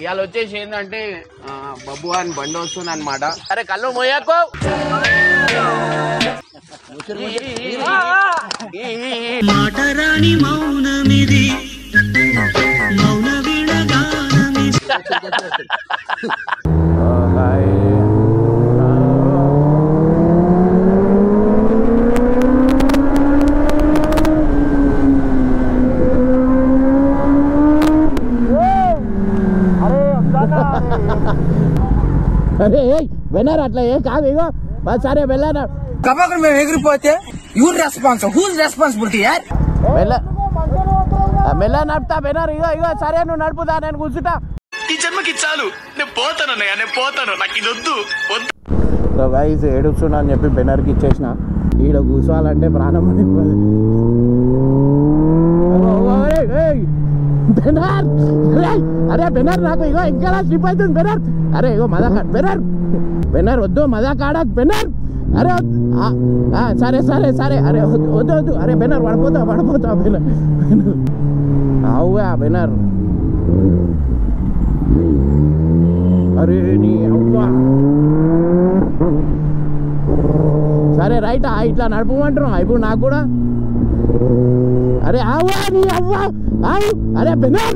ఇవాళ వచ్చేసి ఏంటంటే ఆ, బబ్బు అని బండి వస్తుంది అనమాట అరే కళ్ళు మోయాకో మాటరాని మౌనమిది మౌన విడగానమిది అరే విన్నారు అట్లా ఏం కాదు ఇగో మరి సరే వెళ్ళాను కబాకులు మేము ఎగిరిపోతే యూర్ రెస్పాన్స్ హూజ్ రెస్పాన్సిబిలిటీ యార్ మెల్ల మెల్ల నడుపుతా విన్నారు ఇగో ఇగో సరే నువ్వు నడుపుతా నేను కూర్చుంటా ఈ జన్మకి చాలు నేను పోతాను అన్నయ్య నేను పోతాను నాకు ఇది వద్దు వద్దు సో గైస్ ఏడుస్తున్నా అని చెప్పి బెనర్కి ఇచ్చేసిన ఈడ కూర్చోవాలంటే ప్రాణం పోయిపోయింది. అగో, అగో, ఏయ్, ఏయ్, బెనర్ అరే అరే బెనర్ నాకు ఇగో ఇంకా స్లిప్ అవుతుంది బెనర్ అరే ఇగో మజా బెనర్ బెనర్ వద్దు మజా కాడక్ బెనర్ అరే వద్దు. ఆ, ఆ, సరే సరే సరే అరే వద్దు వద్దు వద్దు అరే బెనర్ పడిపోతా పడిపోతా బెనర్ అవుగా బెనర్ అరే నీ అవ్వా సరే రైట్ ఆ ఇట్లా నడపమంటున్నావు ఇప్పుడు నాకు కూడా అరే ఆవా నీ అవ్వా ఆవు అరే బెనర్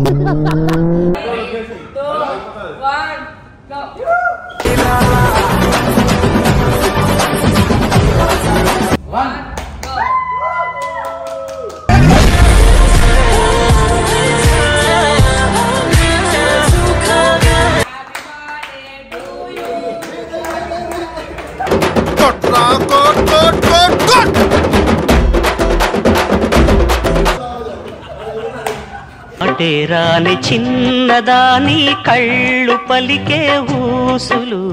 అటేరాని చిన్నదాని కళ్ళు పలికే ఊసులు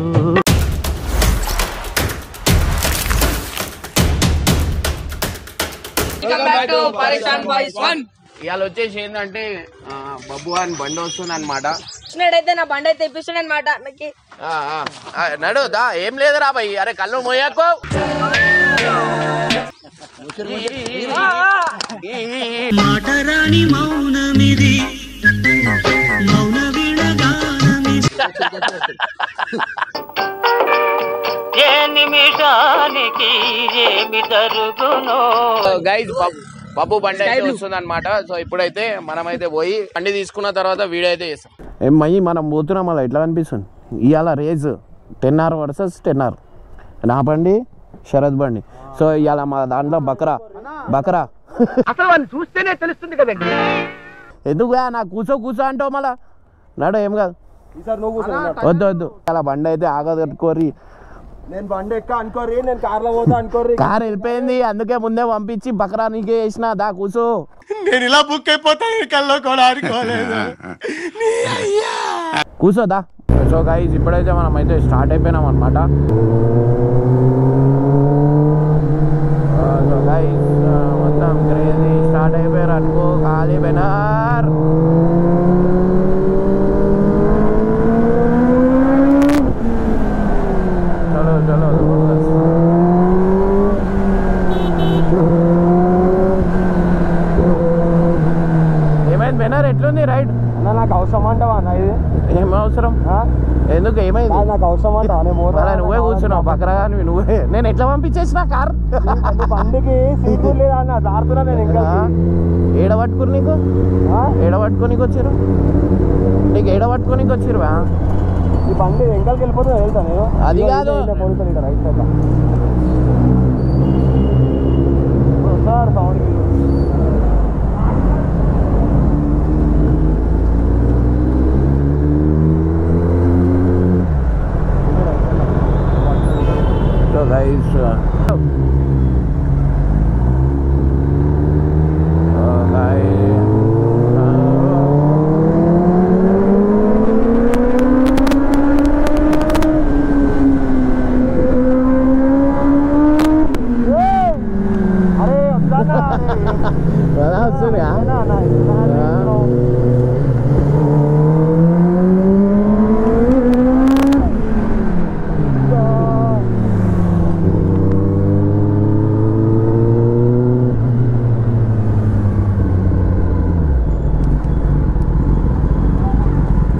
ఇవాళ వచ్చేసి ఏంటంటే ఆ, బబ్బు అని బండి వస్తుంది అనమాట ఇచ్చినట్టయితే నా బండి అయితే తెప్పిస్తున్నాడు అనమాట నాకు నడు దా ఏం లేదురా భయ్ అరే కళ్ళు మోయాకో మాటరాని మౌనమిది మౌన విడగానమిది ఏ నిమిషానికి ఏమి జరుగునో గైజ్ బాబు బండి అయితే వస్తుంది అనమాట సో ఇప్పుడైతే మనమైతే పోయి బండి తీసుకున్న తర్వాత వీడియో అయితే చేస్తాం ఏం మయ్యి మనం పోతున్నాం అలా ఎట్లా అనిపిస్తుంది ఇవాళ రేజ్ ten R versus ten R నా బండి శరత్ బండి సో ఇవాళ మా దాంట్లో బకరా బకరా అసలు వాళ్ళని చూస్తేనే తెలుస్తుంది కదండి ఎందుకు నా కూర్చో కూర్చో అంటావు మళ్ళా నాడు ఏం కాదు ఈసారి నువ్వు కూర్చో వద్దు వద్దు అలా బండి అయితే ఆగదట్టుకోరి నేను బండి ఎక్క అనుకోరి నేను కార్లో పోతా అనుకోరి కార్ వెళ్ళిపోయింది అందుకే ముందే పంపించి బకరా నీకే వేసిన దా కూర్చో నేను ఇలా బుక్ అయిపోతాను కల్లో కూడా ఆడుకోలేదు కూర్చోదా సో గైజ్ ఇప్పుడైతే మనం అయితే స్టార్ట్ అయిపోయినాం అనమాట సో గైజ్ మొత్తం క్రేజీ స్టార్ట్ అయిపోయారు అనుకో ఖాళీ బెనర్ చలో చలో జబర్దస్త్. ఏమైంది బెనర్ ఎట్లుంది రైడ్ అన్న నాకు అవసరం అంటావా అన్న ఇది ఏం అవసరం ఆ? ఎందుకు ఏమైంది కాదు, నాకు అవసరం అంటావా నేను పోతా మళ్ళా నువ్వే కూర్చున్నావు పక్కన కానీ నువ్వే నేను ఎట్లా పంపించేసిన కార్ నీ బండికి సీటు లేదా అన్న దారుతున్నా నేను ఇంకా ఏడ పట్టుకుని నీకు ఆ? ఏడ పట్టుకోనికి వచ్చారు నీకు ఏడ పట్టుకోనికి వచ్చారు ఈ బండి వెంకలకి వెళ్ళిపోతే వెళ్తా నేను అది ఇదిగో కాదు. ఇదిగో పోలీసులు ఇక్కడ right side sir sound so guys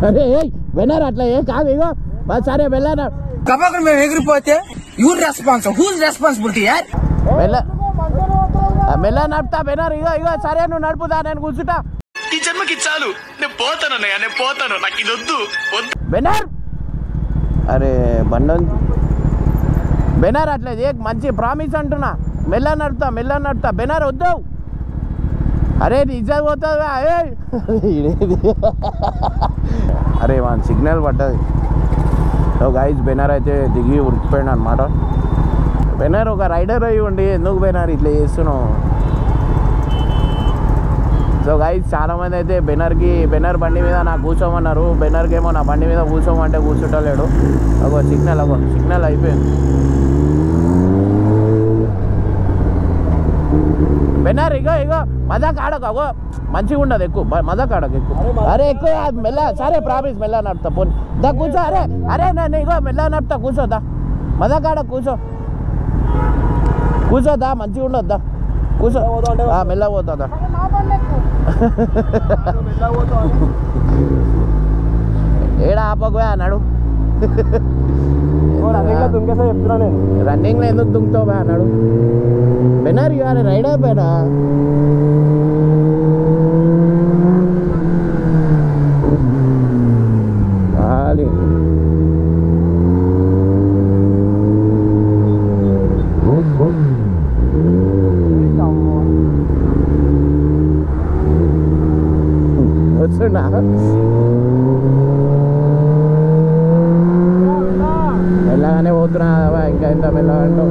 అరే ఏయ్, వినరు అట్లా ఏ కాదు ఇగో బా, సరే వెళ్ళాను గబాకులు మేము ఎగిరిపోతే యూర్ రెస్పాన్స్ హూజ్ రెస్పాన్సిబిలిటీ యార్ వెళ్ళ ఆ, మెల్ల నడుపుతా వినరు ఇగో ఇగో సరే నువ్వు నడుపుతా నేను కూర్చుంటా ఈ జన్మకి చాలు నేను పోతానన్నయ్య నేను పోతాను నాకు ఇది వద్దు వద్దు బెనర్ అరే బండం బెనర్ అట్లా ఏ మంచి ప్రామిస్ అంటున్నా మెల్ల నడుపుతా మెల్ల నడుపుతా బెనర్ వద్దు అరే నిజం పోతుంది అరే వాన్ సిగ్నల్ పడ్డది ఓ గైజ్ బెనర్ అయితే దిగి ఉరికిపోయాడు అనమాట బెనర్ ఒక రైడర్ అయ్యి ఉండి ఎందుకు బెనర్ ఇట్లా చేస్తున్నావు సో గైజ్ చాలా మంది అయితే బెనర్కి బెనర్ బండి మీద నాకు కూర్చోమన్నారు బెనర్కి ఏమో నా బండి మీద కూర్చోమంటే కూర్చుంటలేడు అగో సిగ్నల్ అగో సిగ్నల్ అయిపోయింది బెనర్ ఇగో ఇగో మజాక్ ఆడకు అగో మంచిగా ఉండదు ఎక్కువ బ- మజాక్ ఆడకు ఎక్కువ అరే ఎక్కువ అది మెల్ల సరే ప్రామిస్ మెల్ల నడుపుతా పోనీ దా కూర్చో అరే అరే నేను ఇగో మెల్ల నడుపుతా కూర్చోదా మజాక్ ఆడకు కూర్చో కూర్చోదా మంచిగా ఉండొద్దా కూర్చో ఆ, మెల్ల పోతుందా ఏడా ఆపకు అన్నాడు దుంకేసా చెప్తున్నా నేను రన్నింగ్ లో ఎందుకు దుంకుతావు బా అన్నాడు బెనర్ ఇవాళ రైడ్ అయిపోయినా ఖాళీ వస్తుండా మెల్లగానే పోతున్నా కదా, ఇంకా ఎంత మెల్లగా అంటావు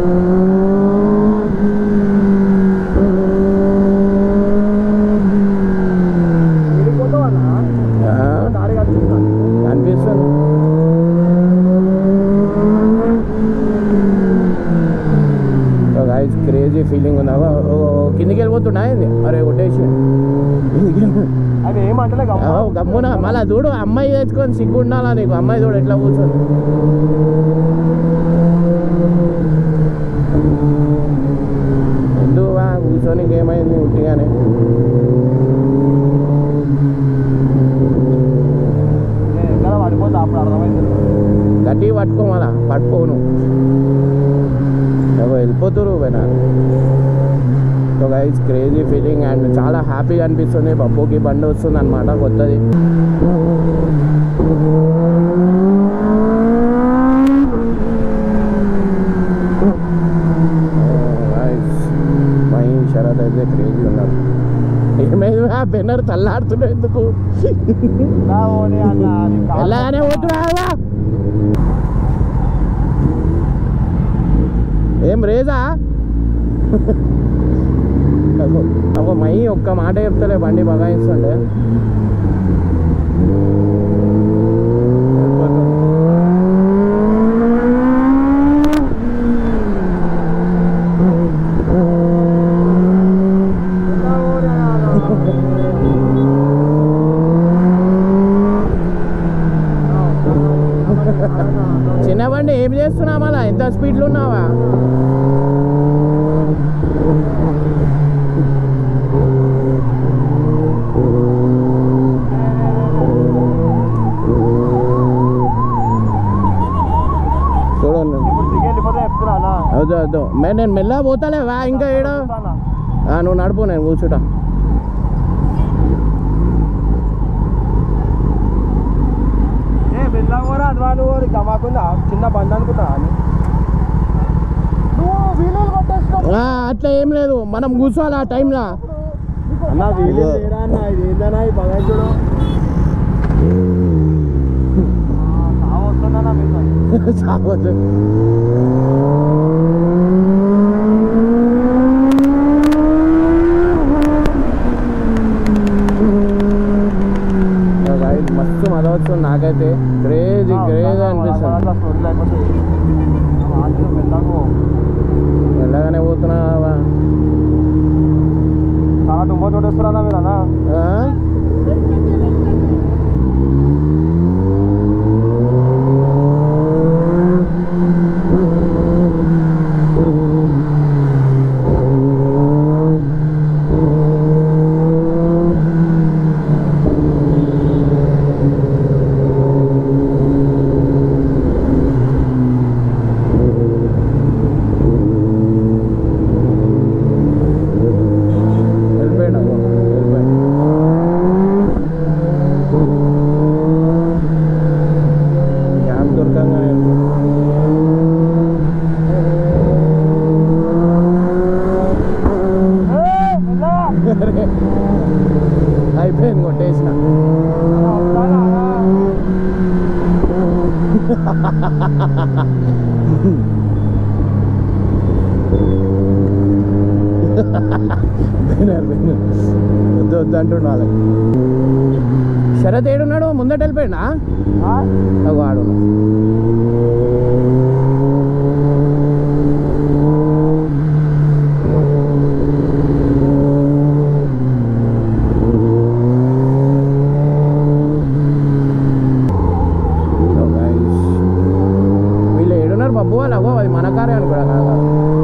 ఆ, కనిపిస్తుంది గైస్ క్రేజీ ఫీలింగ్ ఉందా ఓ, ఓ, ఓ, కిందికి వెళ్ళిపోతున్నా ఏంది అరే కొట్టేసి అది ఏమంటలే ఆ, గమ్మున మళ్ళా చూడు అమ్మాయి తెచ్చుకొని సిగ్గు ఉండాలా నీకు అమ్మాయి చూడు ఎట్లా కూర్చొని ఎందుకు బా కూర్చొని ఇంకేమైంది ఉట్టిగానే ఎక్కడ పడిపోతా అప్పుడు అర్థమైంది గట్టి పట్టుకో మళ్ళా పట్టుకోను ఎవరు వెళ్ళిపోతురు పోయినా so guys crazy feeling and చాలా హ్యాపీగా అనిపిస్తుంది పప్పుకి బండి వస్తుంది అనమాట కొత్తది మై శరత్ అయితే క్రేజీ ఉన్నారు ఏమైంది ఆ బెన్నర్ తల్లాడుతున్నావు ఎందుకు నా ఓని అన్న నీ కాలు వెళ్ళగానే పోతున్నావా ఏం రేజా అగో అగో మై ఒక్క మాట చెప్తలే బండి బగాయిస్తుండే చిన్న బండి ఏం చేస్తున్నావు అలా ఎంత స్పీడ్లో ఉన్నావా చూడండి ఇప్పుడు దిగి వెళ్ళిపోతే చెప్తున్నా అన్న వద్దు వద్దు మే నేను మెల్లగా పోతాలేవా ఇంకా ఏడ అన్న ఆ, నువ్వు నడుపు నేను కూర్చుంటా ఏ బిల్లా కూడా అద్వా నువ్వు గమాకుందా చిన్న బండి అనుకుంటా అని నువ్వు వీలు కొట్టేసినావు ఆ, అట్లా ఏం లేదు మనం కూర్చోవాలి ఆ టైంలో అన్న వీలు లేరా అన్న ఇది ఏందన్నా ఈ బగా చూడు సాగు వస్తుందన్న మీద చావద్దు Guys, మస్తు మజా వస్తుంది నాకైతే క్రేజీ క్రేజీ అనిపిస్తుంది స్టోరీ లేకపోతే ఆటలు వెళ్ళాము ఎలాగనే పోతున్నావా చాలా డుమ్మో చూడేస్తున్నా మీరు అన్న ఆ? వినర్ వినర్ వద్దు వద్దు అంటుండు వాళ్ళకి శరత్ ఏడున్నాడు ముందట వెళ్ళిపోయినా అగో ఆడు వీళ్ళు ఏడున్నారు బాబు వాళ్ళు అగో అది మన కారే అనుకోడా కాదా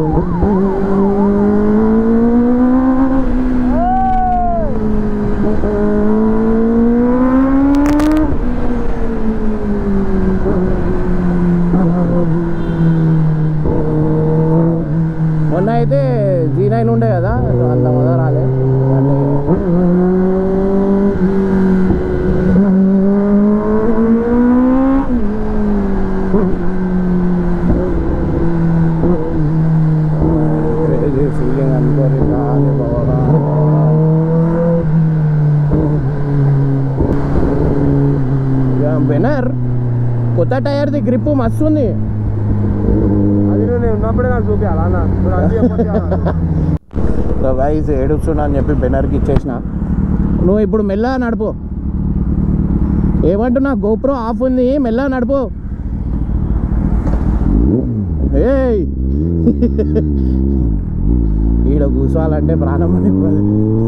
మొన్న అయితే జీ నైన్ ఉండే కదా అంత మొదలు రాలే అంటే క్రేజీ ఫీలింగ్ అనుకోరు రాలే బాగా బెనర్ కొత్త టైర్ది గ్రిప్ మస్తు ఉంది అది నువ్వు నేను ఉన్నప్పుడే నాకు చూపించాలా అన్న ఇప్పుడు అది చెప్పొచ్చు కదా. గైజ్ ఏడుస్తున్నా అని చెప్పి బెనర్కి ఇచ్చేసిన నువ్వు ఇప్పుడు మెల్లగా నడుపు ఏమంటున్నా గోప్రో ఆఫ్ ఉంది మెల్లగా నడుపు ఏయ్ ఈడ కూర్చోవాలంటే ప్రాణం అనిపోదు.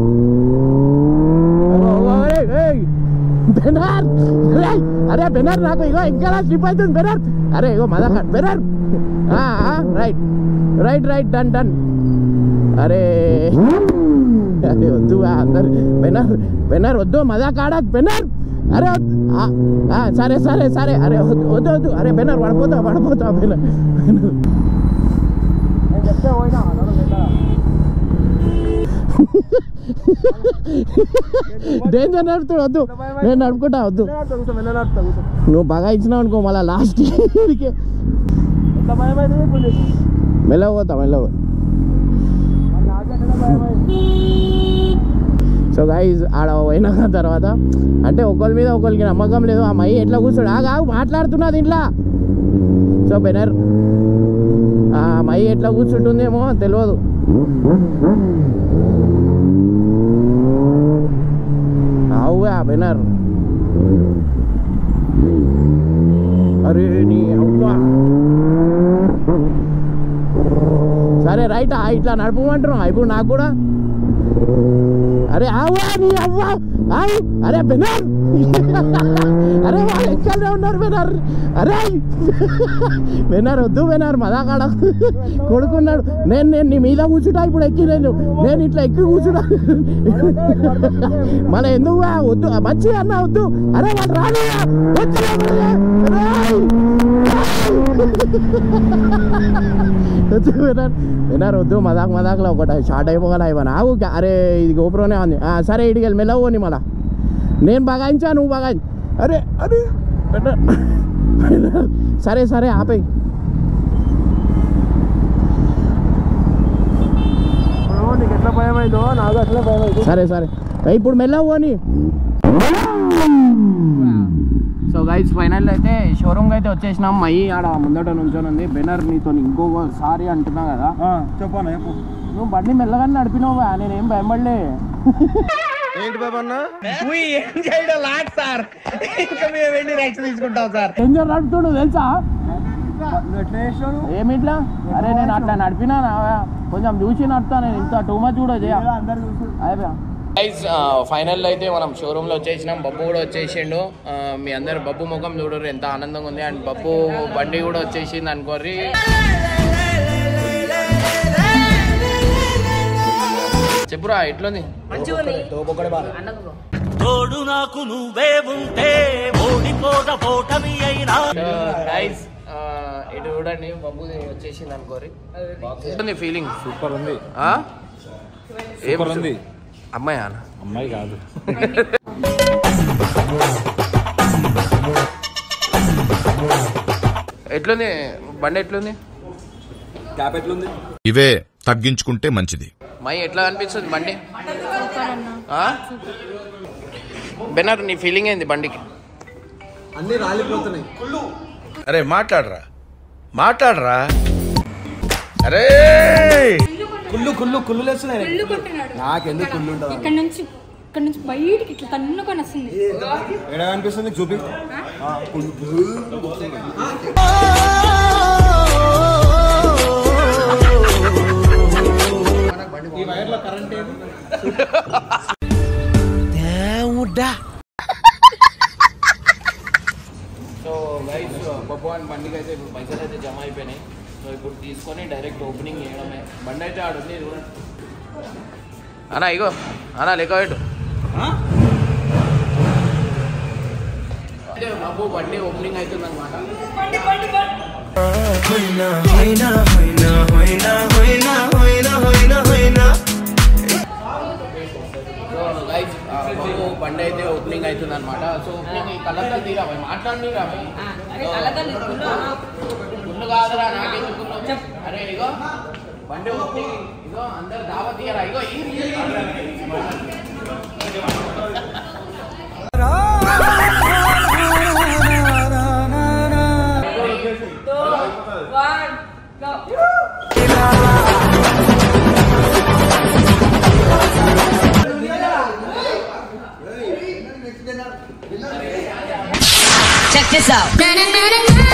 అగో, అగో, ఏయ్, ఏయ్. బెనర్ రేయ్, అరే బెనర్ నాకు ఇగో ఇంకా స్లిప్ అవుతుంది బెనర్ అరే ఇగో మదక బెనర్ right right right done done అరే అరే వద్దు ఆ, అందరు బెనర్ బెనర్ వద్దు మజా కాడా బెనర్ అరే వద్దు. ఆ, ఆ, సరే సరే సరే అరే వద్దు వద్దు వద్దు అరే బెనర్ పడిపోతా పడిపోతా బెనర్ బెనర్ నేను చెప్తే పోయినా నన్ను పెట్టాలా? డేంజర్ నడుపుతాడు వద్దు నేను నడుపుకుంటా వద్దు వెళ్ళాడుతా కూర్చో, వెళ్ళాడుతా కూర్చో. నువ్వు బాగా ఇచ్చినావు అనుకో మళ్ళీ లాస్ట్ ఎంత భయం అవుతుంది ఇప్పుడు నీకు? మెల్లగా పోతా మెల్లగా మరి నాకెక్కడ భయం అయింది? సో గైజ్ ఆడ పోయిన తర్వాత అంటే ఒకరి మీద ఒకరికి నమ్మకం లేదు ఆ మై ఎట్లా కూర్చోడు ఆగా మాట్లాడుతున్నది ఇంట్లో సో బెనర్ ఆ మై ఎట్లా కూర్చుంటుందేమో తెలియదు అవుగా బెనర్ అరే నీ అవ్వ సరే రైట్ ఇట్లా నడపమంటున్నావు ఇప్పుడు నాకు కూడా అరే ఆవా నీ అవ్వ ఆవు అరే బెనర్ అరే వాళ్ళు ఎక్కడనే ఉన్నారు బెనర్ అరే బెనర్ వద్దు బెనర్ మదాకాడ కొడుకున్నాడు నేను నేను నీ మీద కూర్చుంటా ఇప్పుడు ఎక్కి నేను నేను ఇట్లా ఎక్కి కూర్చుంటా మళ్ళీ ఎందుకు వా? వద్దు మంచిగా అన్న వద్దు అరే వాళ్ళు రాను వినారు వద్దు మదాక్ మదాక్లో ఒకటి షార్ట్ అయిపోగల ఇవ్వను ఆగు అరే ఇది గోపురనే ఉంది ఆ, సరే ఇడికి వెళ్ళి మెల్లవు నీ మళ్ళా నేను బగాయించా నువ్వు బగాయి అరే అరే వినర్. వినర్. సరే సరే ఆపేయి ఇప్పుడు నీకు ఎట్లా భయం అయిందో నాకు అట్లా భయం అయింది సరే సరే ఏ, ఇప్పుడు మెల్లవు అని సో గైస్ ఫైనల్ అయితే షోరూమ్ అయితే వచ్చేసినాం మై ఆడ ముందట నుంచొని ఉంది బెనర్ నీతో ఇంకోసారి అంటున్నా కదా చెప్పాను చెప్పు నువ్వు బండి మెల్లగానే నడిపినావుగా నేనేం భయపడలే ఏంటి బాబు అన్న డేంజర్ నడుపుతుడు తెలుసా నువ్వు ఎట్లా చేసినావు ఏమిట్లా అరే నేను అట్లా నడిపినా కొంచెం చూసి నడుపుతా నేను ఇంత టూ మచ్ కూడా చేయ అందరు చూసి అయిపోయా గైస్ ఫైనల్ అయితే మనం షోరూంలో వచ్చేసినాం బబ్బు కూడా వచ్చేసిండు ఆ, మీ అందరు బబ్బు ముఖం చూడరు ఎంత ఆనందంగా ఉంది అండ్ బబ్బు బండి కూడా వచ్చేసింది అనుకోర్రి చెప్పురా ఎట్లుంది తోడు నాకు నువ్వే ఉంటే ఓడిపోద పోటమి అయినా గైస్ ఇటు చూడండి బబ్బు వచ్చేసింది అనుకోరి ఎట్లుంది ఫీలింగ్ సూపర్ ఉంది ఏం సూపర్ ఉంది అమ్మాయి అన్న అమ్మాయి కాదు ఎట్లుంది బండి ఎట్లుంది క్యాప్ ఎట్లుంది ఇవే తగ్గించుకుంటే మంచిది మై ఎట్లా అనిపిస్తుంది బండి ఆ? బెనర్ నీ ఫీలింగ్ ఏంది బండికి అన్ని రాలిపోతున్నాయి అరే మాట్లాడరా మాట్లాడరా అరే కుళ్ళు కుళ్ళు కుళ్ళు లేస్తున్నాయి కుళ్ళు కొట్టున్నాడు నాకెందుకు కుళ్ళు ఉంటుంది ఇక్కడ నుంచి ఇక్కడ నుంచి బయటికి ఇట్లా తన్నుకొని వస్తుంది ఎక్కడ అనిపిస్తుంది చూపి సో గైస్ బొబ్బవాన్ బండికి అయితే ఇప్పుడు పైసలు అయితే జమ అయిపోయినాయి సో ఇప్పుడు తీసుకొని డైరెక్ట్ ఓపెనింగ్ చేయడమే బండి అయితే ఆడుంది చూడండి అన్నా ఇగో అన్నా లెక్క పెట్టు అయితే బాబు బండి ఓపెనింగ్ అవుతుంది అనమాట సో గైస్ బాబు బండి అయితే ఓపెనింగ్ అవుతుంది అనమాట సో ఓపెనింగ్ ఈ కళ్ళతో తీరా మాట్లాడి రాబాయి గుండు కాదురా నాకెందుకు అరే ఇగో బండి ఓపెనింగ్ ఇగో అందరు దావా తీయరా ఇగో ఈ Check this out.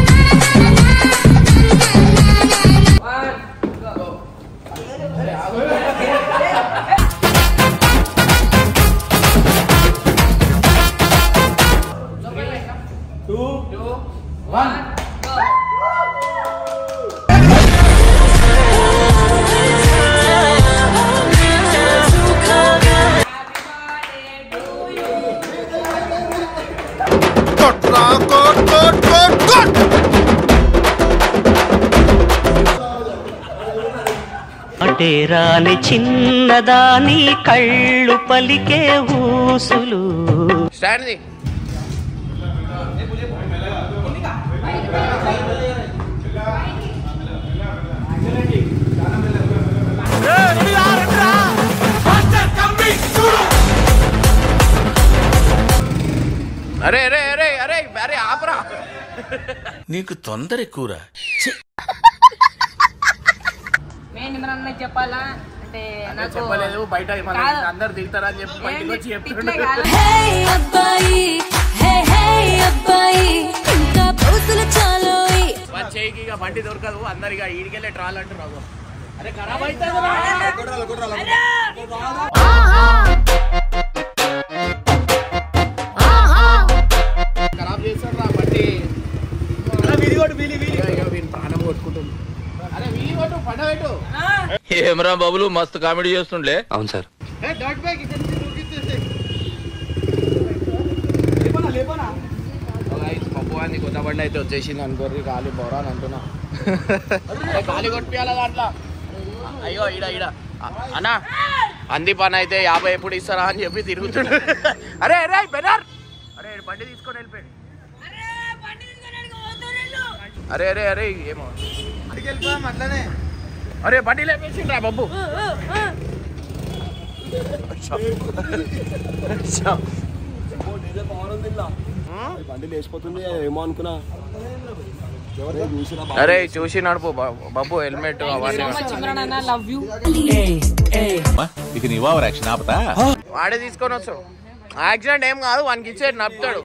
కొట్రా కొట్ కొట్ కొట్ కొట్ అటేరాని చిన్నదాని కళ్ళు పలికే ఊసులు స్టాండ్ ది అరే అరే అరే అరే అరే ఆపరా నీకు తొందర ఎక్కువరా నేను ఇమ్రాన్ చెప్పాలా అంటే నాకు చెప్పలేదు బయట మన కాదు. అందరు తిడతారని చెప్పి బయటకు వచ్చి ఏంటి? చెప్తున్నాడు ఇట్లే కాదు. అబ్బాయి హే హే అబ్బాయి ఇంకా పౌసులు చాలోయి వాడి చేయికి ఇక బండి దొరకదు అందరు ఇక ఈడికెళ్ళే ట్రాల్ అంటున్నారు అరే ఖరాబ్ అవుతుంది ఖరాబ్ చేస్తాడు రా బండి ఇక, ఇక వీని ప్రాణం కొట్టుకుంటుంది అరే వీలి కొట్టు పండ పెట్టు ఏమరా బాబులు మస్తు కామెడీ చేస్తుండే అవును సార్ ఏ, డర్ట్ బ్యాగ్ ఇక్కడ నుంచి దూకిచ్చేసేయ్. ఓ guys, పప్పు అని కొత్త బండి అయితే వచ్చేసింది అనుకోర్రి గాలి బొరా అని అంటున్నా అరే, గాలి కొట్టియాల దాంట్లో అయ్యో ఈడ ఈడ అ- అన్నా అంది పని అయితే యాభై ఎప్పుడు ఇస్తారా అని చెప్పి తిరుగుతుండు అరే అరే బెనర్ అరే ఈడు బండి తీసుకొని వెళ్ళిపోయాడు అరే అరే అరే ఏమో అట్లనే అరే బండి లేపేసిండ్రా బబ్బు బండి లేచిపోతుంది ఏమో అనుకున్నా ఎవరైనా చూసినా అరే చూసి నడుపు బ- బబ్బు హెల్మెట్ అవన్నీ ఇమ్రాన్ అన్న లవ్ యూ ఇక నీ ఓవర్ యాక్షన్ ఆపతా వాడే తీసుకొని వచ్చు యాక్సిడెంట్ ఏం కాదు వానికి ఇచ్చేది నడుపుతాడు